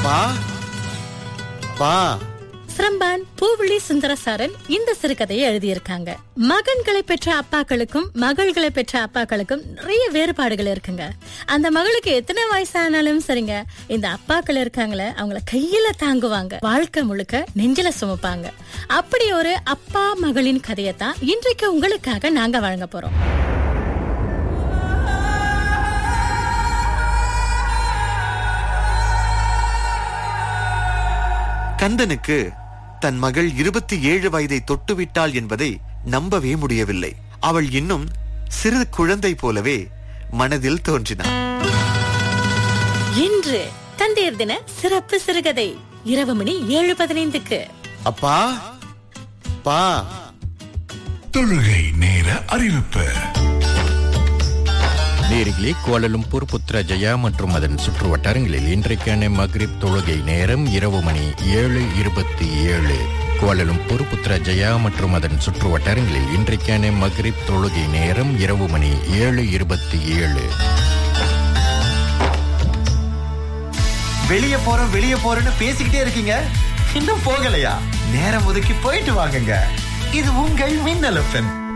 அப்பா பா சிரம்பான் பூவிழி சுந்தரசாரன் இந்த சிறுகதையை எழுதியிருக்காங்க மகன்களை பெற்ற அப்பாக்களுக்கும் மகள்களை பெற்ற அப்பாக்களுக்கும் நிறைய வேறுபாடுகள் இருக்குங்க அந்த மகளுக்கு எத்தனை வயசானாலும் சரிங்க இந்த அப்பாக்கள் இருக்காங்களே அவங்கள கையில தாங்குவாங்க வாழ்க்கை முழுக்க நெஞ்சில சுமப்பாங்க அப்படி ஒரு அப்பா மகளின் கதையத்தான் இன்றைக்கு உங்களுக்காக நாங்க வழங்க போறோம் கந்தனுக்கு தன் மகள் இருபத்தி ஏழு வயதை தொட்டுவிட்டாள் என்பதை நம்பவே முடியவில்லை அவள் இன்னும் சிறு குழந்தை போலவே மனதில் தோன்றினாள் இன்று தந்தையர் தின சிறப்பு சிறுகதை இரவு மணி ஏழு பதினைந்துக்கு அப்பா பா தொழுகை நேர அறிவிப்பு நேரிலே கோலலும்பூர் புத்ரஜயா மற்றும் அதன் சுற்று வட்டாரங்களில் இன்றைக்கான மக்ரிப் தொழுகை நேரம் இரவு மணி ஏழு இருபத்தி ஏழு கோலலும்பூர் புத்ரஜயா மற்றும் அதன் சுற்று வட்டாரங்களில் இன்றைக்கான மக்ரிப் தொழுகை நேரம் இரவு மணி ஏழு இருபத்தி ஏழு வெளிய போறோம் வெளிய போறோம்னு பேசிக்கிட்டே இருக்கீங்க இன்னும் போகலையா நேரம் ஒதுக்கி போயிட்டு வாங்குங்க இது உங்கள் மின்னல் எஃப்எம்